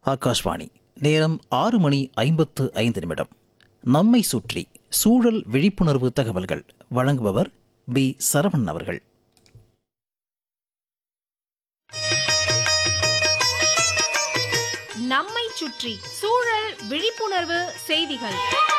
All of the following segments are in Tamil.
ஆகாஷ்வாணி நேரம் ஆறு மணி ஐம்பத்து ஐந்து நிமிடம் நம்மை சுற்றி சூழல் விழிப்புணர்வு தகவல்கள் வழங்குபவர் பி சரவணன் அவர்கள் நம்மை சுற்றி சூழல் விழிப்புணர்வு செய்திகள்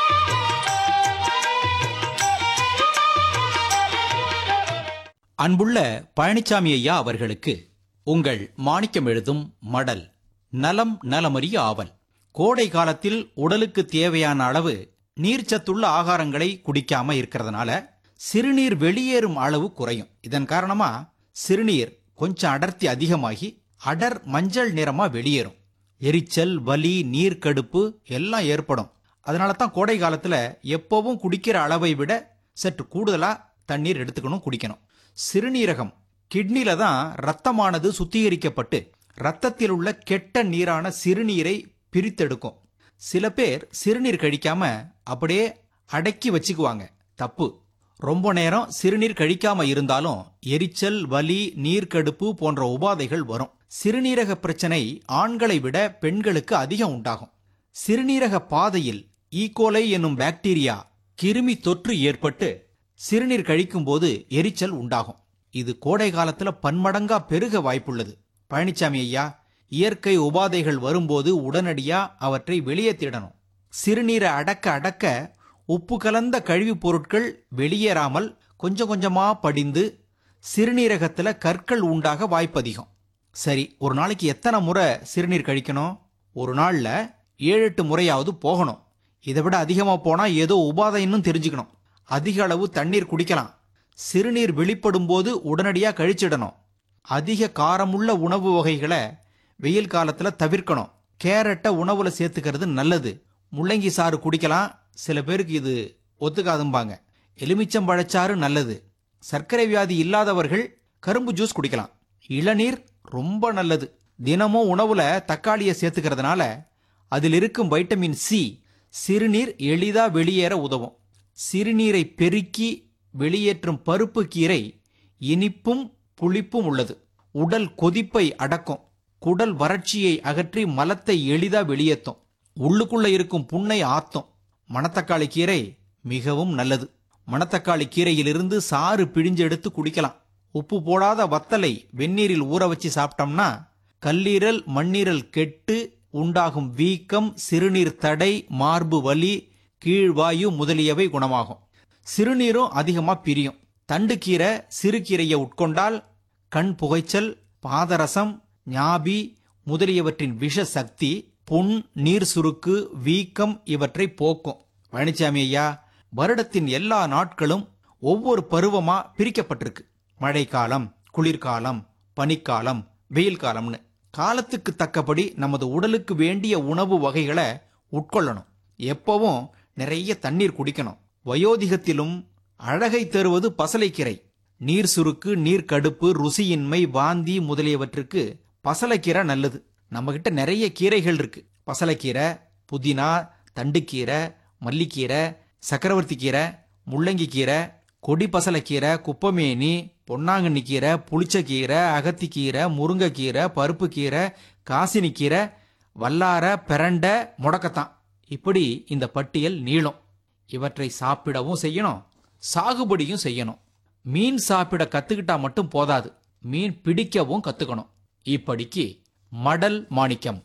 அன்புள்ள பழனிசாமி ஐயா அவர்களுக்கு உங்கள் மாணிக்கம் எழுதும் மடல் நலம் நலமறிய ஆவல் கோடை காலத்தில் உடலுக்கு தேவையான அளவு நீர்ச்சத்துள்ள ஆகாரங்களை குடிக்காம இருக்கிறதுனால சிறுநீர் வெளியேறும் அளவு குறையும் இதன் காரணமா சிறுநீர் கொஞ்சம் அடர்த்தி அதிகமாகி அடர் மஞ்சள் நிறமா வெளியேறும் எரிச்சல் வலி நீர்க்கடுப்பு எல்லாம் ஏற்படும் அதனால தான் கோடை காலத்துல எப்பவும் குடிக்கிற அளவை விட சற்று கூடுதலா தண்ணீர் எடுத்துக்கணும் குடிக்கணும் சிறுநீரகம் கிட்னில தான் ரத்தமானது சுத்திகரிக்கப்பட்டு ரத்தத்தில் உள்ள கெட்ட நீரான சிறுநீரை பிரித்தெடுக்கும் சில பேர் சிறுநீர் கழிக்காம அப்படியே அடக்கி வச்சுக்குவாங்க தப்பு ரொம்ப நேரம் சிறுநீர் கழிக்காம இருந்தாலும் எரிச்சல் வலி நீர்க்கடுப்பு போன்ற உபாதைகள் வரும் சிறுநீரக பிரச்சனை ஆண்களை விட பெண்களுக்கு அதிகம் உண்டாகும் சிறுநீரக பாதையில் ஈகோலை என்னும் பாக்டீரியா கிருமி தொற்று ஏற்பட்டு சிறுநீர் கழிக்கும்போது எரிச்சல் உண்டாகும் இது கோடை காலத்துல பன்மடங்கா பெருக வாய்ப்புள்ளது பழனிசாமி ஐயா இயற்கை உபாதைகள் வரும்போது உடனடியா அவற்றை வெளியேற்றிடணும் சிறுநீரை அடக்க அடக்க உப்பு கலந்த கழிவுப் பொருட்கள் வெளியேறாமல் கொஞ்சம் கொஞ்சமா படிந்து சிறுநீரகத்துல கற்கள் உண்டாக வாய்ப்பு அதிகம் சரி ஒரு நாளைக்கு எத்தனை முறை சிறுநீர் கழிக்கணும் ஒரு நாள்ல ஏழு எட்டு முறையாவது போகணும் இதை விட அதிகமா போனா ஏதோ உபாதைன்னு தெரிஞ்சுக்கணும் அதிக அளவு தண்ணீர் குடிக்கலாம் சிறுநீர் வெளிப்படும் போது உடனடியா கழிச்சிடணும் அதிக காரமுள்ள உணவு வகைகளை வெயில் காலத்துல தவிர்க்கணும் கேரட்டை உணவுல சேர்த்துக்கிறது நல்லது முள்ளங்கி சாறு குடிக்கலாம் சில பேருக்கு இது ஒத்துக்காதும்பாங்க எலுமிச்சம்பழச்சாறு நல்லது சர்க்கரை வியாதி இல்லாதவர்கள் கரும்பு ஜூஸ் குடிக்கலாம் இளநீர் ரொம்ப நல்லது தினமும் உணவுல தக்காளியை சேர்த்துக்கிறதுனால அதில் இருக்கும் வைட்டமின் சி சிறுநீர் எளிதா வெளியேற உதவும் சிறுநீரை பெருக்கி வெளியேற்றும் பருப்பு கீரை இனிப்பும் புளிப்பும் உள்ளது உடல் கொதிப்பை அடக்கும் குடல் வறட்சியை அகற்றி மலத்தை எளிதா வெளியேற்றும் உள்ளுக்குள்ள இருக்கும் புண்ணை ஆத்தும் மணத்தக்காளி கீரை மிகவும் நல்லது மணத்தக்காளி கீரையிலிருந்து சாறு பிழிஞ்செடுத்து குடிக்கலாம் உப்பு போடாத வத்தலை வெந்நீரில் ஊற வச்சு சாப்பிட்டோம்னா கல்லீரல் மண்ணீரல் கெட்டு உண்டாகும் வீக்கம் சிறுநீர் தடை மார்பு வலி கீழ்வாயு முதலியவை குணமாகும் சிறுநீரும் அதிகமா பிரியும் தண்டுக்கீரை சிறுகீரையை உட்கொண்டால் கண் புகைச்சல் பாதரசம் ஞாபி முதலியவற்றின் விஷ சக்தி புண் நீர் சுருக்கு வீக்கம் இவற்றை போக்கும் பழனிசாமி ஐயா வருடத்தின் எல்லா நாட்களும் ஒவ்வொரு பருவமா பிரிக்கப்பட்டிருக்கு மழைக்காலம் குளிர்காலம் பனிக்காலம் வெயில் காலம்னு காலத்துக்கு தக்கபடி நமது உடலுக்கு வேண்டிய உணவு வகைகளை உட்கொள்ளணும் எப்பவும் நிறைய தண்ணீர் குடிக்கணும் வயோதிகத்திலும் அழகை தருவது பசலைக்கீரை நீர் சுருக்கு நீர் கடுப்பு ருசியின்மை வாந்தி முதலியவற்றுக்கு பசலைக்கீரை நல்லது நம்ம கிட்ட நிறைய கீரைகள் இருக்கு பசலைக்கீரை புதினா தண்டுக்கீரை மல்லிக்கீரை சக்கரவர்த்தி கீரை முள்ளங்கி கீரை கொடி பசலைக்கீரை குப்பமேனி பொன்னாங்கண்ணி கீரை புளிச்சக்கீரை அகத்திக்கீரை முருங்கைக்கீரை பருப்பு கீரை காசினி கீரை வல்லார பிரண்டை முடக்கத்தான் இப்படி இந்த பட்டியல் நீளும் இவற்றை சாப்பிடவும் செய்யணும் சாகுபடியும் செய்யணும் மீன் சாப்பிட கத்துக்கிட்டா மட்டும் போதாது மீன் பிடிக்கவும் கத்துக்கணும் இப்படிக்கு மடல் மாணிக்கம்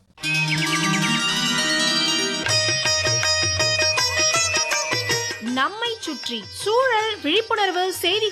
நம்மை சுற்றி சூழல் விழிப்புணர்வு செய்திகள்